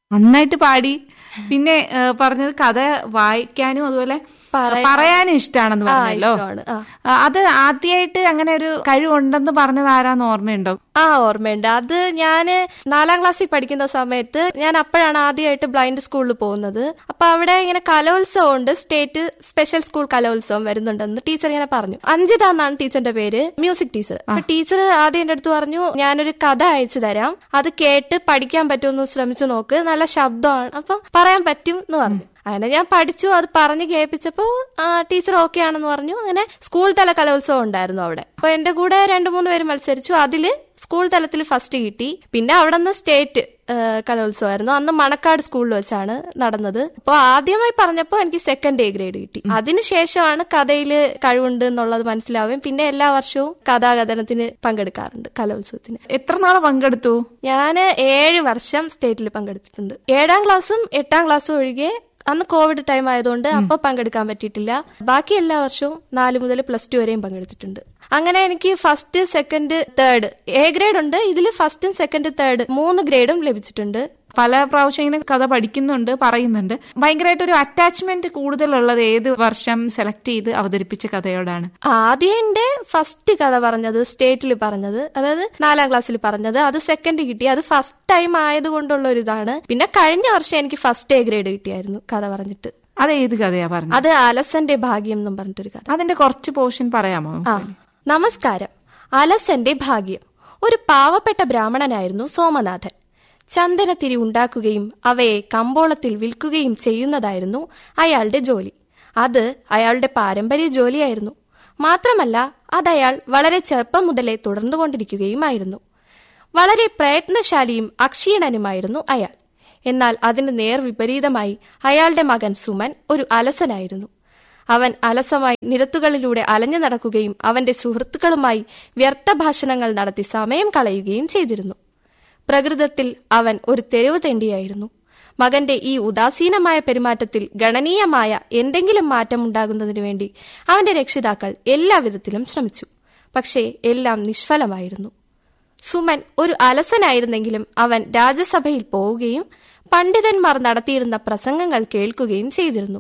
നന്നായിട്ട് പാടി പിന്നെ ഏ, പറഞ്ഞത് കഥ വായിക്കാനും അതുപോലെ പറയാ- പറയാനും ഇഷ്ടമാണെന്ന് ആ, പറഞ്ഞല്ലോ ഇഷ്ടമാണ്. ആ. ആ, അത് ആദ്യമായിട്ട് അങ്ങനെ ഒരു കഴിവുണ്ടെന്ന് പറഞ്ഞത് ആരാന്ന് ഓർമ്മയുണ്ടോ ആ ഓർമ്മയുണ്ട് അത് ഞാൻ നാലാം ക്ലാസ്സിൽ പഠിക്കുന്ന സമയത്ത് ഞാൻ അപ്പോഴാണ് ആദ്യമായിട്ട് ബ്ലൈൻഡ് സ്കൂളിൽ പോകുന്നത് അപ്പൊ അവിടെ ഇങ്ങനെ കലോത്സവം ഉണ്ട് സ്റ്റേറ്റ് സ്പെഷ്യൽ സ്കൂൾ കലോത്സവം വരുന്നുണ്ടെന്ന് ടീച്ചർ ഇങ്ങനെ പറഞ്ഞു അഞ്ജിത എന്നാണ് ടീച്ചറിന്റെ പേര് മ്യൂസിക് ടീച്ചർ അപ്പൊ ടീച്ചർ ആദ്യം എന്റെ അടുത്ത് പറഞ്ഞു ഞാനൊരു കഥ അയച്ചു തരാം അത് കേട്ട് പഠിക്കാൻ പറ്റുമെന്ന് ശ്രമിച്ചു നോക്ക് നല്ല ശബ്ദമാണ് അപ്പം പറയാൻ പറ്റും എന്ന് പറഞ്ഞു അങ്ങനെ ഞാൻ പഠിച്ചു അത് പറഞ്ഞ് കേൾപ്പിച്ചപ്പോ ആ, ടീച്ചർ ഓക്കെ ആണെന്ന് പറഞ്ഞു അങ്ങനെ സ്കൂൾ തല കലോത്സവം ഉണ്ടായിരുന്നു അവിടെ അപ്പൊ എന്റെ കൂടെ രണ്ടു മൂന്ന് പേര് മത്സരിച്ചു അതില് സ്കൂൾ തലത്തിൽ ഫസ്റ്റ് കിട്ടി പിന്നെ അവിടെ നിന്ന് സ്റ്റേറ്റ് കലോത്സവമായിരുന്നു അന്ന് മണക്കാട് സ്കൂളിൽ വെച്ചാണ് നടന്നത് അപ്പോൾ ആദ്യമായി പറഞ്ഞപ്പോൾ എനിക്ക് സെക്കൻഡ് എ ഗ്രേഡ് കിട്ടി അതിനുശേഷമാണ് കഥയിൽ കഴിവുണ്ട് എന്നുള്ളത് മനസ്സിലാവുകയും പിന്നെ എല്ലാ വർഷവും കഥാകഥനത്തിന് പങ്കെടുക്കാറുണ്ട് കലോത്സവത്തിന് എത്ര നാളെ പങ്കെടുത്തു ഞാൻ ഏഴ് വർഷം സ്റ്റേറ്റിൽ പങ്കെടുത്തിട്ടുണ്ട് ഏഴാം ക്ലാസ്സും എട്ടാം ക്ലാസ്സും ഒഴികെ അന്ന് കോവിഡ് ടൈം ആയതുകൊണ്ട് അപ്പൊ പങ്കെടുക്കാൻ പറ്റിയിട്ടില്ല ബാക്കി എല്ലാ വർഷവും നാല് മുതൽ പ്ലസ് ടു വരെയും പങ്കെടുത്തിട്ടുണ്ട് അങ്ങനെ എനിക്ക് first second third A grade ഉണ്ട് ഇതിൽ ഫസ്റ്റും സെക്കൻഡ് തേർഡ് മൂന്ന് ഗ്രേഡും ലഭിച്ചിട്ടുണ്ട് പല പ്രാവശ്യം ഇങ്ങനെ കഥ പഠിക്കുന്നുണ്ട് പറയുന്നുണ്ട് ഭയങ്കരമായിട്ട് ഒരു അറ്റാച്ച്മെന്റ് കൂടുതലുള്ളത് ഏത് വർഷം സെലക്ട് ചെയ്ത് അവതരിപ്പിച്ച കഥയോടാണ് ആദ്യം എന്റെ ഫസ്റ്റ് കഥ പറഞ്ഞത് സ്റ്റേറ്റിൽ പറഞ്ഞത് അതായത് നാലാം ക്ലാസ്സിൽ പറഞ്ഞത് അത് സെക്കൻഡ് കിട്ടി അത് ഫസ്റ്റ് ടൈം ആയതുകൊണ്ടുള്ള ഒരു ഇതാണ് പിന്നെ കഴിഞ്ഞ വർഷം എനിക്ക് ഫസ്റ്റ് എ ഗ്രേഡ് കിട്ടിയായിരുന്നു കഥ പറഞ്ഞിട്ട് അത് ഏത് കഥയാ പറഞ്ഞത് അത് അലസന്റെ ഭാഗ്യം എന്നും പറഞ്ഞിട്ടൊരു കഥ അതിന്റെ കുറച്ച് പോർഷൻ പറയാമോ ആ നമസ്കാരം അലസന്റെ ഭാഗ്യം ഒരു പാവപ്പെട്ട ബ്രാഹ്മണനായിരുന്നു സോമനാഥൻ ചന്ദനത്തിരി ഉണ്ടാക്കുകയും അവയെ കമ്പോളത്തിൽ വിൽക്കുകയും ചെയ്യുന്നതായിരുന്നു അയാളുടെ ജോലി അത് അയാളുടെ പാരമ്പര്യ ജോലിയായിരുന്നു മാത്രമല്ല അതയാൾ വളരെ ചെറുപ്പം മുതലേ തുടർന്നുകൊണ്ടിരിക്കുകയുമായിരുന്നു വളരെ പ്രയത്നശാലിയും അക്ഷീണനുമായിരുന്നു അയാൾ എന്നാൽ അതിന് നേർ വിപരീതമായി അയാളുടെ മകൻ സുമൻ ഒരു അലസനായിരുന്നു അവൻ അലസമായി നിരത്തുകളിലൂടെ അലഞ്ഞു നടക്കുകയും അവന്റെ സുഹൃത്തുക്കളുമായി വ്യർത്ഥ ഭാഷണങ്ങൾ നടത്തി സമയം കളയുകയും ചെയ്തിരുന്നു പ്രകൃതത്തിൽ അവൻ ഒരു തെരുവ് തെണ്ടിയായിരുന്നു മകന്റെ ഈ ഉദാസീനമായ പെരുമാറ്റത്തിൽ ഗണനീയമായ എന്തെങ്കിലും മാറ്റം ഉണ്ടാകുന്നതിനു വേണ്ടി അവന്റെ രക്ഷിതാക്കൾ എല്ലാവിധത്തിലും ശ്രമിച്ചു പക്ഷേ എല്ലാം നിഷ്ഫലമായിരുന്നു സുമൻ ഒരു അലസനായിരുന്നെങ്കിലും അവൻ രാജ്യസഭയിൽ പോവുകയും പണ്ഡിതന്മാർ നടത്തിയിരുന്ന പ്രസംഗങ്ങൾ കേൾക്കുകയും ചെയ്തിരുന്നു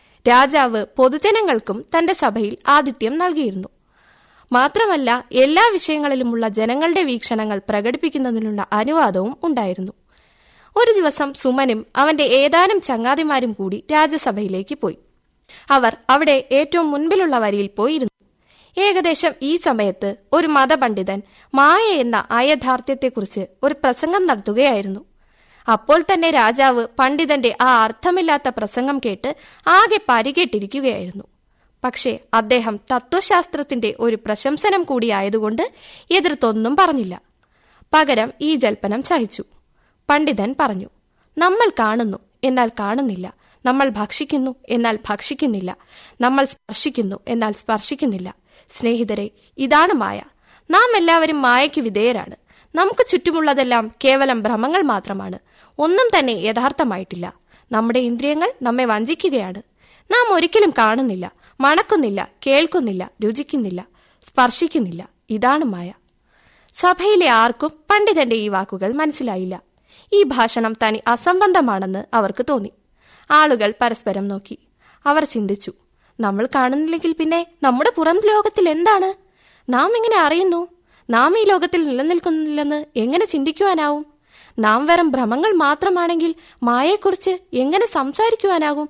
രാജാവ് പൊതുജനങ്ങൾക്കും തന്റെ സഭയിൽ ആതിഥ്യം നൽകിയിരുന്നു മാത്രമല്ല എല്ലാ വിഷയങ്ങളിലുമുള്ള ജനങ്ങളുടെ വീക്ഷണങ്ങൾ പ്രകടിപ്പിക്കുന്നതിനുള്ള അനുവാദവും ഉണ്ടായിരുന്നു ഒരു ദിവസം സുമനും അവന്റെ ഏതാനും ചങ്ങാതിമാരും കൂടി രാജ്യസഭയിലേക്ക് പോയി അവർ അവിടെ ഏറ്റവും മുൻപിലുള്ള വരിയിൽ പോയിരുന്നു ഏകദേശം ഈ സമയത്ത് ഒരു മതപണ്ഡിതൻ മായ എന്ന അയഥാർത്ഥ്യത്തെക്കുറിച്ച് ഒരു പ്രസംഗം നടത്തുകയായിരുന്നു അപ്പോൾ തന്നെ രാജാവ് പണ്ഡിതന്റെ ആ അർത്ഥമില്ലാത്ത പ്രസംഗം കേട്ട് ആകെ പരികെട്ടിരിക്കുകയായിരുന്നു പക്ഷേ അദ്ദേഹം തത്വശാസ്ത്രത്തിന്റെ ഒരു പ്രശംസനം കൂടിയായതുകൊണ്ട് എതിർത്തൊന്നും പറഞ്ഞില്ല പകരം ഈ ജൽപ്പനം സഹിച്ചു പണ്ഡിതൻ പറഞ്ഞു നമ്മൾ കാണുന്നു എന്നാൽ കാണുന്നില്ല നമ്മൾ ഭക്ഷിക്കുന്നു എന്നാൽ ഭക്ഷിക്കുന്നില്ല നമ്മൾ സ്പർശിക്കുന്നു എന്നാൽ സ്പർശിക്കുന്നില്ല സ്നേഹിതരെ ഇതാണ് മായ നാം എല്ലാവരും മായയ്ക്ക് വിധേയരാണ് നമുക്ക് ചുറ്റുമുള്ളതെല്ലാം കേവലം ഭ്രമങ്ങൾ മാത്രമാണ് ഒന്നും തന്നെ യഥാർത്ഥമായിട്ടില്ല നമ്മുടെ ഇന്ദ്രിയങ്ങൾ നമ്മെ വഞ്ചിക്കുകയാണ് നാം ഒരിക്കലും കാണുന്നില്ല മണക്കുന്നില്ല കേൾക്കുന്നില്ല രുചിക്കുന്നില്ല സ്പർശിക്കുന്നില്ല ഇതാണ് മായ സഭയിലെ ആർക്കും പണ്ഡിതന്റെ ഈ വാക്കുകൾ മനസ്സിലായില്ല ഈ ഭാഷണം തനി അസംബന്ധമാണെന്ന് അവർക്ക് തോന്നി ആളുകൾ പരസ്പരം നോക്കി അവർ ചിന്തിച്ചു നമ്മൾ കാണുന്നില്ലെങ്കിൽ പിന്നെ നമ്മുടെ പുറം ലോകത്തിൽ എന്താണ് നാം എങ്ങനെ അറിയുന്നു നാം ഈ ലോകത്തിൽ നിലനിൽക്കുന്നില്ലെന്ന് എങ്ങനെ ചിന്തിക്കുവാനാവും നാം വെറും ഭ്രമങ്ങൾ മാത്രമാണെങ്കിൽ മായയെക്കുറിച്ച് എങ്ങനെ സംസാരിക്കുവാനാകും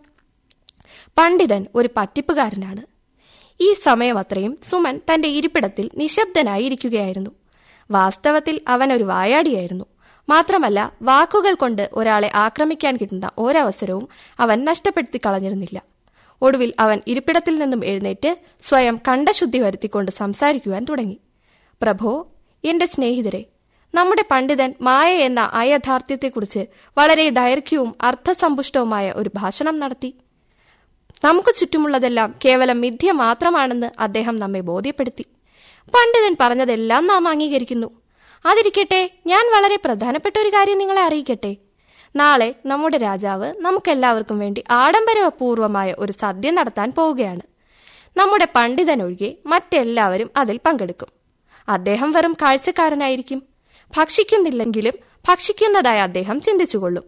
പണ്ഡിതൻ ഒരു പറ്റിപ്പുകാരനാണ് ഈ സമയം അത്രയും സുമൻ തന്റെ ഇരിപ്പിടത്തിൽ നിശബ്ദനായി ഇരിക്കുകയായിരുന്നു വാസ്തവത്തിൽ അവൻ ഒരു വായാടിയായിരുന്നു മാത്രമല്ല വാക്കുകൾ കൊണ്ട് ഒരാളെ ആക്രമിക്കാൻ കിട്ടുന്ന ഒരവസരവും അവൻ നഷ്ടപ്പെടുത്തി കളഞ്ഞിരുന്നില്ല ഒടുവിൽ അവൻ ഇരിപ്പിടത്തിൽ നിന്നും എഴുന്നേറ്റ് സ്വയം കണ്ടശുദ്ധി വരുത്തിക്കൊണ്ട് സംസാരിക്കുവാൻ തുടങ്ങി പ്രഭോ എന്റെ സ്നേഹിതരെ നമ്മുടെ പണ്ഡിതൻ മായ എന്ന അയഥാർത്ഥ്യത്തെക്കുറിച്ച് വളരെ ദൈർഘ്യവും അർത്ഥസമ്പുഷ്ടവുമായ ഒരു ഭാഷണം നടത്തി നമുക്ക് ചുറ്റുമുള്ളതെല്ലാം കേവലം മിഥ്യ മാത്രമാണെന്ന് അദ്ദേഹം നമ്മെ ബോധ്യപ്പെടുത്തി പണ്ഡിതൻ പറഞ്ഞതെല്ലാം നാം അംഗീകരിക്കുന്നു അതിരിക്കട്ടെ ഞാൻ വളരെ പ്രധാനപ്പെട്ട ഒരു കാര്യം നിങ്ങളെ അറിയിക്കട്ടെ നാളെ നമ്മുടെ രാജാവ് നമുക്കെല്ലാവർക്കും വേണ്ടി ആഡംബരപൂർവമായ ഒരു സദ്യ നടത്താൻ പോവുകയാണ് നമ്മുടെ പണ്ഡിതനൊഴികെ മറ്റെല്ലാവരും അതിൽ പങ്കെടുക്കും അദ്ദേഹം വെറും കാഴ്ചക്കാരനായിരിക്കും ഭക്ഷിക്കുന്നില്ലെങ്കിലും ഭക്ഷിക്കുന്നതായി അദ്ദേഹം ചിന്തിച്ചുകൊള്ളും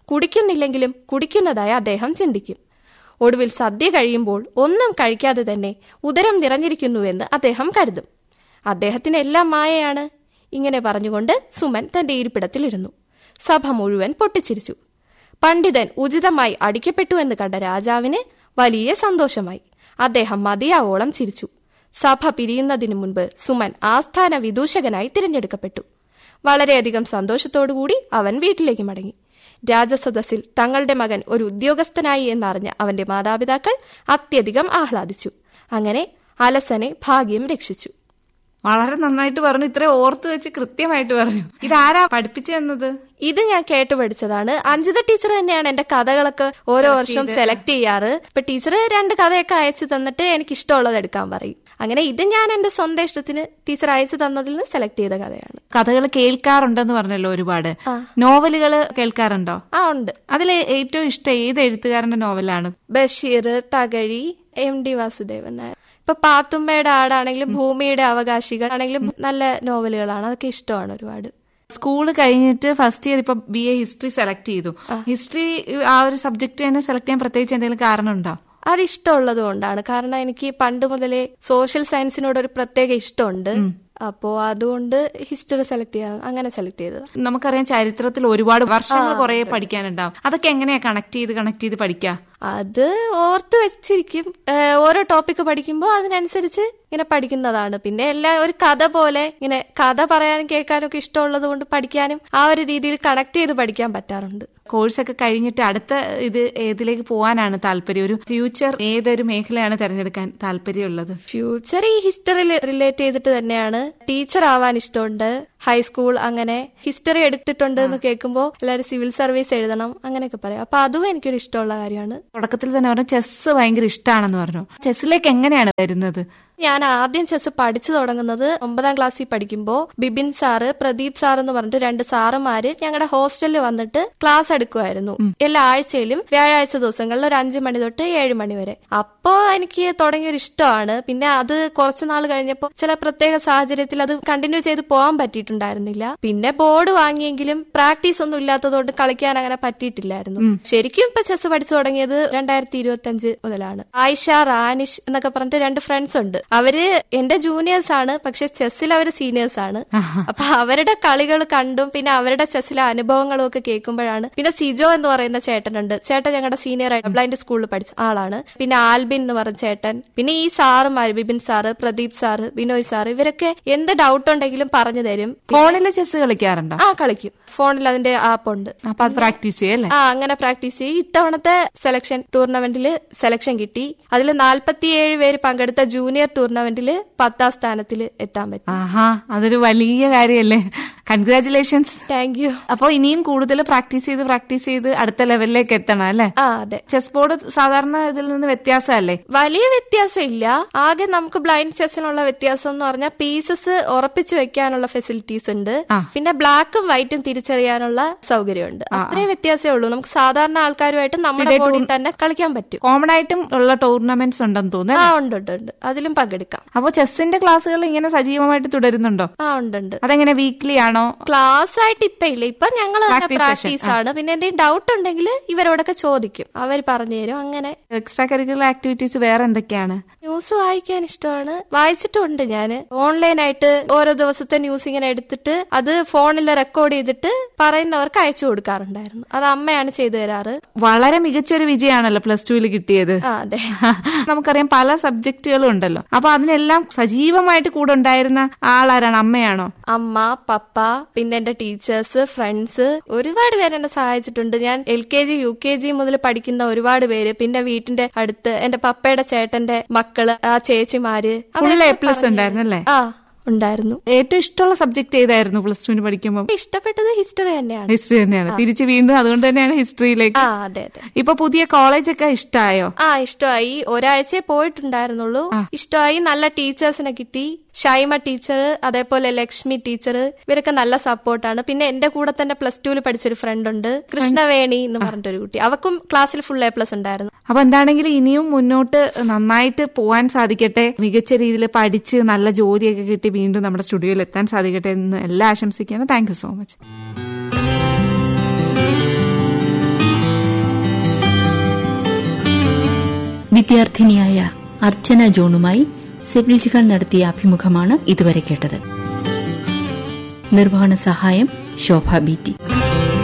കുടിക്കുന്നില്ലെങ്കിലും കുടിക്കുന്നതായി അദ്ദേഹം ചിന്തിക്കും ഒടുവിൽ സദ്യ കഴിയുമ്പോൾ ഒന്നും കഴിക്കാതെ തന്നെ ഉദരം നിറഞ്ഞിരിക്കുന്നുവെന്ന് അദ്ദേഹം കരുതും അദ്ദേഹത്തിന് എല്ലാം മായയാണ് ഇങ്ങനെ പറഞ്ഞുകൊണ്ട് സുമൻ തന്റെ ഇരിപ്പിടത്തിലിരുന്നു സഭ മുഴുവൻ പൊട്ടിച്ചിരിച്ചു പണ്ഡിതൻ ഉചിതമായി അടിക്കപ്പെട്ടു എന്ന് കണ്ട രാജാവിന് വലിയ സന്തോഷമായി അദ്ദേഹം മതിയാവോളം ചിരിച്ചു സഭ പിരിയുന്നതിനു മുൻപ് സുമൻ ആസ്ഥാന വിദൂഷകനായി തിരഞ്ഞെടുക്കപ്പെട്ടു വളരെയധികം സന്തോഷത്തോടുകൂടി അവൻ വീട്ടിലേക്ക് മടങ്ങി രാജസദസ്സിൽ തങ്ങളുടെ മകൻ ഒരു ഉദ്യോഗസ്ഥനായി എന്നറിഞ്ഞ അവന്റെ മാതാപിതാക്കൾ അത്യധികം ആഹ്ലാദിച്ചു അങ്ങനെ അലസനെ ഭാഗ്യം രക്ഷിച്ചു വളരെ നന്നായിട്ട് പറഞ്ഞു ഇത്ര ഓർത്ത് വെച്ച് കൃത്യമായിട്ട് പറഞ്ഞു ഇതാരാ പഠിപ്പിച്ചു തന്നത് ഇത് ഞാൻ കേട്ടു പഠിച്ചതാണ് അഞ്ജിത ടീച്ചർ തന്നെയാണ് എന്റെ കഥകളൊക്കെ ഓരോ വർഷവും സെലക്ട് ചെയ്യാറ് ഇപ്പൊ ടീച്ചർ രണ്ട് കഥയൊക്കെ അയച്ചു തന്നിട്ട് എനിക്ക് ഇഷ്ടമുള്ളത് എടുക്കാൻ പറയും അങ്ങനെ ഇത് ഞാൻ എന്റെ സ്വന്തം ഇഷ്ടത്തിന് ടീച്ചർ അയച്ചു തന്നതിൽ നിന്ന് സെലക്ട് ചെയ്ത കഥയാണ് കഥകൾ കേൾക്കാറുണ്ടെന്ന് പറഞ്ഞല്ലോ ഒരുപാട് നോവലുകൾ കേൾക്കാറുണ്ടോ ആ ഉണ്ട് അതിൽ ഏറ്റവും ഇഷ്ടം ഏത് എഴുത്തുകാരന്റെ നോവലാണ് ബഷീർ തകഴി എം ഡി വാസുദേവൻ നായർ ഇപ്പൊ പാത്തുമ്മയുടെ ആടാണെങ്കിലും ഭൂമിയുടെ അവകാശികൾ ആണെങ്കിലും നല്ല നോവലുകളാണ് അതൊക്കെ ഇഷ്ടമാണ് ഒരുപാട് സ്കൂൾ കഴിഞ്ഞിട്ട് ഫസ്റ്റ് ഇയർ ഇപ്പൊ ബി എ ഹിസ്റ്ററി സെലക്ട് ചെയ്തു ഹിസ്റ്ററി ആ ഒരു സബ്ജക്ട് തന്നെ സെലക്ട് ചെയ്യാൻ പ്രത്യേകിച്ച് എന്തെങ്കിലും കാരണമുണ്ടോ അത് ഇഷ്ടമുള്ളത് കൊണ്ടാണ് കാരണം എനിക്ക് പണ്ട് മുതലേ സോഷ്യൽ സയൻസിനോട് ഒരു പ്രത്യേക ഇഷ്ടമുണ്ട് അപ്പോ അതുകൊണ്ട് ഹിസ്റ്ററി സെലക്ട് ചെയ്യാം അങ്ങനെ സെലക്ട് ചെയ്തത് നമുക്കറിയാം ചരിത്രത്തിൽ ഒരുപാട് വർഷങ്ങൾ കുറെ പഠിക്കാനുണ്ടാവും അതൊക്കെ എങ്ങനെയാ കണക്ട് ചെയ്ത് കണക്ട് ചെയ്ത് പഠിക്കുക അത് ഓർത്ത് വെച്ചിരിക്കും ഏഹ് ഓരോ ടോപ്പിക് പഠിക്കുമ്പോൾ അതിനനുസരിച്ച് ഇങ്ങനെ പഠിക്കുന്നതാണ് പിന്നെ എല്ലാം ഒരു കഥ പോലെ ഇങ്ങനെ കഥ പറയാനും കേൾക്കാനും ഒക്കെ ഇഷ്ടമുള്ളത് കൊണ്ട് പഠിക്കാനും ആ ഒരു രീതിയിൽ കണക്ട് ചെയ്ത് പഠിക്കാൻ പറ്റാറുണ്ട് കോഴ്സൊക്കെ കഴിഞ്ഞിട്ട് അടുത്ത ഇത് ഏതിലേക്ക് പോകാനാണ് താല്പര്യം ഒരു ഫ്യൂച്ചർ ഏതൊരു മേഖലയാണ് തിരഞ്ഞെടുക്കാൻ താല്പര്യമുള്ളത് ഫ്യൂച്ചർ ഈ ഹിസ്റ്ററി റിലേറ്റ് ചെയ്തിട്ട് തന്നെയാണ് ടീച്ചർ ആവാൻ ഇഷ്ടമുണ്ട് ഹൈസ്കൂൾ അങ്ങനെ ഹിസ്റ്ററി എടുത്തിട്ടുണ്ട് എന്ന് കേൾക്കുമ്പോൾ എല്ലാവരും സിവിൽ സർവീസ് എഴുതണം അങ്ങനെയൊക്കെ പറയാം അപ്പൊ അതും എനിക്കൊരു ഇഷ്ടമുള്ള കാര്യമാണ് തുടക്കത്തിൽ തന്നെ പറഞ്ഞു ചെസ് ഭയങ്കര ഇഷ്ടമാണെന്ന് പറഞ്ഞു ചെസ്സിലേക്ക് എങ്ങനെയാണ് വരുന്നത് ഞാൻ ആദ്യം ചെസ് പഠിച്ചു തുടങ്ങുന്നത് ഒമ്പതാം ക്ലാസ്സിൽ പഠിക്കുമ്പോൾ ബിബിൻ സാറ് പ്രദീപ് സാർ എന്ന് പറഞ്ഞിട്ട് രണ്ട് സാറുമാര് ഞങ്ങളുടെ ഹോസ്റ്റലിൽ വന്നിട്ട് ക്ലാസ് എടുക്കുമായിരുന്നു എല്ലാ ആഴ്ചയിലും വ്യാഴാഴ്ച ദിവസങ്ങളിൽ ഒരു അഞ്ചു മണി തൊട്ട് ഏഴ് മണി വരെ അപ്പോ എനിക്ക് തുടങ്ങിയൊരു ഇഷ്ടമാണ് പിന്നെ അത് കുറച്ചു നാൾ കഴിഞ്ഞപ്പോൾ ചില പ്രത്യേക സാഹചര്യത്തിൽ അത് കണ്ടിന്യൂ ചെയ്ത് പോകാൻ പറ്റിയിട്ടുണ്ടായിരുന്നില്ല പിന്നെ ബോർഡ് വാങ്ങിയെങ്കിലും പ്രാക്ടീസ് ഒന്നും ഇല്ലാത്തതുകൊണ്ട് കളിക്കാൻ അങ്ങനെ പറ്റിയിട്ടില്ലായിരുന്നു ശരിക്കും ഇപ്പൊ ചെസ് പഠിച്ചു തുടങ്ങിയത് രണ്ടായിരത്തി ഇരുപത്തി അഞ്ച് മുതലാണ് ആയിഷ റാനിഷ് എന്നൊക്കെ പറഞ്ഞിട്ട് രണ്ട് ഫ്രണ്ട്സ് ഉണ്ട് അവര് എന്റെ ജൂനിയേഴ്സ് ആണ് പക്ഷെ ചെസ്സിൽ അവര് സീനിയേഴ്സ് ആണ് അപ്പൊ അവരുടെ കളികൾ കണ്ടും പിന്നെ അവരുടെ ചെസ്സിലെ അനുഭവങ്ങളും ഒക്കെ കേൾക്കുമ്പോഴാണ് പിന്നെ സിജോ എന്ന് പറയുന്ന ചേട്ടനുണ്ട് ചേട്ടൻ ഞങ്ങളുടെ സീനിയർ ആയിട്ട് ബ്ലൈൻഡ് സ്കൂളിൽ പഠിച്ച ആളാണ് പിന്നെ ആൽബിൻ എന്ന് പറഞ്ഞ ചേട്ടൻ പിന്നെ ഈ സാറുമാര് Bibin sir Pradeep sir Binoy sir ഇവരൊക്കെ എന്ത് ഡൗട്ട് ഉണ്ടെങ്കിലും പറഞ്ഞു തരും ഫോണിൽ ചെസ് കളിക്കാറുണ്ടോ ആ കളിക്കും ഫോണിൽ അതിന്റെ ആപ്പ് ഉണ്ട് അപ്പൊ അത് പ്രാക്ടീസ് ചെയ്യല്ലേ ആ അങ്ങനെ പ്രാക്ടീസ് ചെയ്യും ഇത്തവണത്തെ സെലക്ഷൻ ടൂർണമെന്റിൽ സെലക്ഷൻ കിട്ടി അതിൽ നാൽപ്പത്തിയേഴ് പേര് പങ്കെടുത്ത ജൂനിയർ ടൂർണമെന്റിൽ പത്താം സ്ഥാനത്തിൽ എത്താൻ പറ്റി ആഹാ അതൊരു വലിയ കാര്യല്ലേ കൺഗ്രാചുലേഷൻസ് താങ്ക് യു അപ്പൊ ഇനിയും കൂടുതൽ പ്രാക്ടീസ് ചെയ്ത് പ്രാക്ടീസ് ചെയ്ത് അടുത്ത ലെവലിലേക്ക് എത്തണം അല്ലേ ആ അതെ ചെസ് ബോർഡ് സാധാരണ ഇതിൽ നിന്ന് വ്യത്യാസമല്ലേ വലിയ വ്യത്യാസം ഇല്ല ആകെ നമുക്ക് ബ്ലൈൻഡ് ചെസ്സിനുള്ള വ്യത്യാസം എന്ന് പറഞ്ഞാൽ പീസസ് ഉറപ്പിച്ചു വെക്കാനുള്ള ഫെസിലിറ്റീസ് ഉണ്ട് ആ. പിന്നെ ബ്ലാക്കും വൈറ്റും തിരിച്ചറിയാനുള്ള സൗകര്യമുണ്ട് അത്രേ വ്യത്യാസമേ ഉള്ളൂ നമുക്ക് സാധാരണ ആൾക്കാരുമായിട്ട് നമ്മുടെ ബോർഡിൽ തന്നെ കളിക്കാൻ പറ്റും കോമൺ ആയിട്ടും ഉള്ള ടൂർണമെന്റ്സ് ഉണ്ടെന്ന് തോന്നുന്നു ആ അല്ലേ? ഉണ്ട് ഉണ്ട് ഉണ്ട് അതിലും പങ്കെടുക്കാം അപ്പൊ ചെസ്സിന്റെ ക്ലാസ്സുകൾ ഇങ്ങനെ സജീവമായിട്ട് തുടരുന്നുണ്ടോ ആ ഉണ്ട് ഉണ്ട് അതെങ്ങനെ വീക്ക്ലി ആണോ ക്ലാസ് ആയിട്ട് ഇപ്പൊ ഇല്ല ഇപ്പൊ ഞങ്ങൾ Practice പ്രാക്ടീസ് ആണ് പിന്നെ എന്തെങ്കിലും ഡൗട്ട് ഉണ്ടെങ്കിൽ ഇവരോടൊക്കെ ചോദിക്കും അവർ പറഞ്ഞു തരും അങ്ങനെ എക്സ്ട്രാ കരിക്കുലർ ആക്ടിവിറ്റീസ് വേറെ എന്തൊക്കെയാണ് ന്യൂസ് വായിക്കാൻ ഇഷ്ടമാണ് വായിച്ചിട്ടുണ്ട് ഞാൻ ഓൺലൈനായിട്ട് ഓരോ ദിവസത്തെ ന്യൂസ് ഇങ്ങനെ എടുത്തിട്ട് അത് ഫോണിൽ റെക്കോർഡ് ചെയ്തിട്ട് പറയുന്നവർക്ക് അയച്ചു കൊടുക്കാറുണ്ടായിരുന്നു അത് അമ്മയാണ് ചെയ്തു തരാറ് വളരെ മികച്ചൊരു വിജയമാണല്ലോ പ്ലസ് ടുവിൽ കിട്ടിയത് ആ അതെ നമുക്കറിയാം പല സബ്ജക്റ്റുകളും ഉണ്ടല്ലോ അപ്പൊ അതിനെല്ലാം സജീവമായിട്ട് കൂടെ ഉണ്ടായിരുന്ന ആളാരാണ് അമ്മയാണോ അമ്മ പപ്പ പിന്നെ എന്റെ ടീച്ചേഴ്സ് ഫ്രണ്ട്സ് ഒരുപാട് പേര് എന്നെ സഹായിച്ചിട്ടുണ്ട് ഞാൻ L K G U K G മുതൽ പഠിക്കുന്ന ഒരുപാട് പേര് പിന്നെ വീട്ടിന്റെ അടുത്ത് എന്റെ പപ്പയുടെ ചേട്ടന്റെ മക്കള് ആ ചേച്ചിമാര് ഫുൾ എ അവരൊക്കെ പ്ലസ് പറഞ്ഞു ഉണ്ടായിരുന്നല്ലേ ആ ഉണ്ടായിരുന്നു ഏറ്റവും ഇഷ്ടമുള്ള സബ്ജക്ട് ഏതായിരുന്നു പ്ലസ് ടുവിന് പഠിക്കുമ്പോൾ ഇഷ്ടപ്പെട്ടത് ഹിസ്റ്ററി തന്നെയാണ് ഹിസ്റ്ററി തന്നെയാണ് തിരിച്ച് വീണ്ടും അതുകൊണ്ട് തന്നെയാണ് ഹിസ്റ്ററിയിലേക്ക് ആ അതെ അതെ ഇപ്പൊ പുതിയ കോളേജൊക്കെ ഇഷ്ടായോ ആ ഇഷ്ടമായി ഒരാഴ്ചയെ പോയിട്ടുണ്ടായിരുന്നുള്ളൂ ഇഷ്ടമായി നല്ല ടീച്ചേഴ്സിനെ കിട്ടി ഷൈമ ടീച്ചർ അതേപോലെ ലക്ഷ്മി ടീച്ചർ ഇവരൊക്കെ നല്ല സപ്പോർട്ടാണ് പിന്നെ എന്റെ കൂടെ തന്നെ പ്ലസ് ടുവിൽ പഠിച്ചൊരു ഫ്രണ്ട് ഉണ്ട് കൃഷ്ണവേണി എന്ന് പറഞ്ഞിട്ടൊരു കുട്ടി അവക്കും ക്ലാസ്സിൽ ഫുൾ എ പ്ലസ് ഉണ്ടായിരുന്നു അപ്പൊ എന്താണെങ്കിലും ഇനിയും മുന്നോട്ട് നന്നായിട്ട് പോവാൻ സാധിക്കട്ടെ മികച്ച രീതിയിൽ പഠിച്ച് നല്ല ജോലിയൊക്കെ കിട്ടി വീണ്ടും നമ്മുടെ സ്റ്റുഡിയോയിൽ എത്താൻ സാധിക്കട്ടെ എന്ന് എല്ലാം ആശംസിക്കുകയാണ് താങ്ക് യു സോ മച്ച് വിദ്യാർത്ഥിനിയായ അർച്ചന ജോണുമായി സെവിൽ ജിഹാൻ നടത്തിയ അഭിമുഖമാണ് ഇതുവരെ കേട്ടത് നിർവഹണ സഹായം ശോഭ ബി ടി